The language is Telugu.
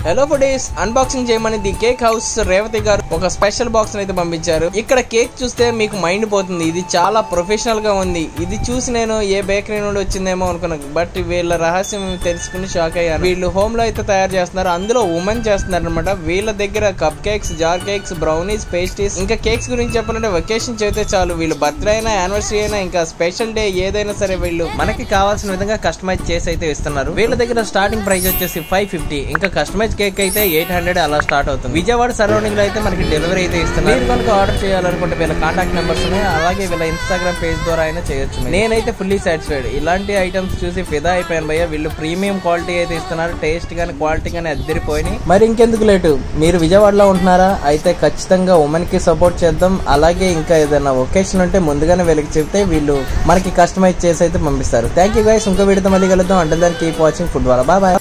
హలో ఫుడీస్ అన్బాక్సింగ్ చేయమని ది కేక్ హౌస్ రేవతి గారు ఒక స్పెషల్ బాక్స్ అయితే పంపించారు ఇక్కడ కేక్ చూస్తే మీకు మైండ్ పోతుంది ఇది చాలా ప్రొఫెషనల్ గా ఉంది ఇది చూసి నేను ఏ బేకరీ నుండి వచ్చిందేమో అనుకున్నాను బట్ వీళ్ళ రహస్యం తెలుసుకుని షాక్ అయ్యాను వీళ్ళు హోమ్ లో అయితే తయారు చేస్తున్నారు అందులో ఉమెన్ చేస్తున్నారు అనమాట వీళ్ళ దగ్గర cup cakes jar cakes brownies pastries ఇంకా కేక్స్ గురించి చెప్పాలంటే వెకేషన్ చేస్తే చాలు వీళ్ళు బర్త్డే అయినా యానివర్సరీ అయినా ఇంకా స్పెషల్ డే ఏదైనా సరే వీళ్ళు మనకి కావాల్సిన విధంగా కస్టమైజ్ చేసి అయితే ఇస్తున్నారు వీళ్ళ దగ్గర స్టార్టింగ్ ప్రైస్ వచ్చేసి ఫైవ్ ఫిఫ్టీ ఇంకా కస్టమైజ్ కేక్ అయితే ఎయిట్ హండ్రెడ్ అలా స్టార్ట్ అవుతుంది విజయవాడ సరౌండింగ్ లో అయితే మనకి డెలివరీ అయితే ఇస్తున్నారు మీరు కనుక ఆర్డర్ చేయాలనుకుంటే వీళ్ళ కాంటాక్ట్ నెంబర్స్ ఉన్నాయి అలాగే వీళ్ళ ఇన్స్టాగ్రామ్ పేజ్ ద్వారా అయినా చేయొచ్చు నేనైతే ఫుల్లీ సాటిస్ఫైడ్ ఇలాంటి ఐటమ్స్ చూసి ఫిదా అయిపోయాను భయ్య వీళ్ళు ప్రీమియం క్వాలిటీ అయితే ఇస్తున్నారు టేస్ట్ గానీ క్వాలిటీ గానీ అద్దరిపోయినాయి మరి ఇంకెందుకు లేటు మీరు విజయవాడలో ఉంటున్నారా అయితే ఖచ్చితంగా ఉమెన్ కి సపోర్ట్ చేద్దాం అలాగే ఇంకా ఏదైనా ఒకేషన్ ఉంటే ముందుగానే వీళ్ళకి చెప్తే వీళ్ళు మనకి కస్టమైజ్ చేసి అయితే పంపిస్తారు థ్యాంక్ యూ గైస్ ఇంకో వీడితో మళ్ళీ కలుద్దాం అంటే దాన్ని keep watching food bye bye